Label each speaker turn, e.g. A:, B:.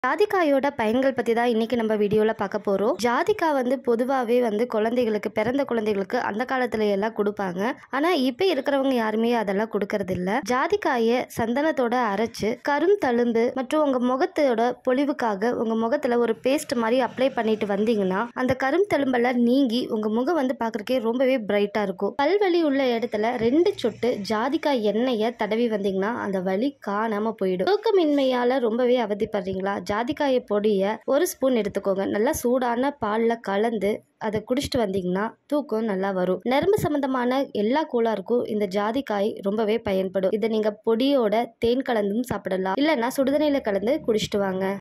A: ஜாதிக்காயோட பயன்கள் பற்றி தான் இன்றைக்கி நம்ம வீடியோவில் பார்க்க போகிறோம் ஜாதிக்காய் வந்து பொதுவாகவே வந்து குழந்தைகளுக்கு பிறந்த குழந்தைகளுக்கு அந்த காலத்துல எல்லாம் கொடுப்பாங்க ஆனால் இப்போ இருக்கிறவங்க யாருமே அதெல்லாம் கொடுக்கறது இல்ல ஜாதிக்காயை சந்தனத்தோட அரைச்சு கரும் தழும்பு மற்றும் உங்கள் முகத்தோட பொலிவுக்காக உங்கள் முகத்தில் ஒரு பேஸ்ட் மாதிரி அப்ளை பண்ணிட்டு வந்தீங்கன்னா அந்த கரும் தழும்பெல்லாம் நீங்கி உங்கள் முகம் வந்து பார்க்குறக்கே ரொம்பவே பிரைட்டாக இருக்கும் பல்வலி உள்ள இடத்துல ரெண்டு சொட்டு ஜாதிக்காய் எண்ணெயை தடவி வந்தீங்கன்னா அந்த வலி காணாமல் போயிடும் தூக்கமின்மையால் ரொம்பவே அவதிப்படுறீங்களா ஜாதிக்காயை பொடியை ஒரு ஸ்பூன் எடுத்துக்கோங்க நல்லா சூடான பாலில் கலந்து அதை குடிச்சிட்டு வந்தீங்கன்னா தூக்கம் நல்லா வரும் நரம்பு சம்பந்தமான எல்லா கோளாறுக்கும் இந்த ஜாதிக்காய் ரொம்பவே பயன்படும் இதை நீங்கள் பொடியோட தேன் கலந்தும் சாப்பிடலாம் இல்லைன்னா சுடுதண்ணியில் கலந்து குடிச்சிட்டு வாங்க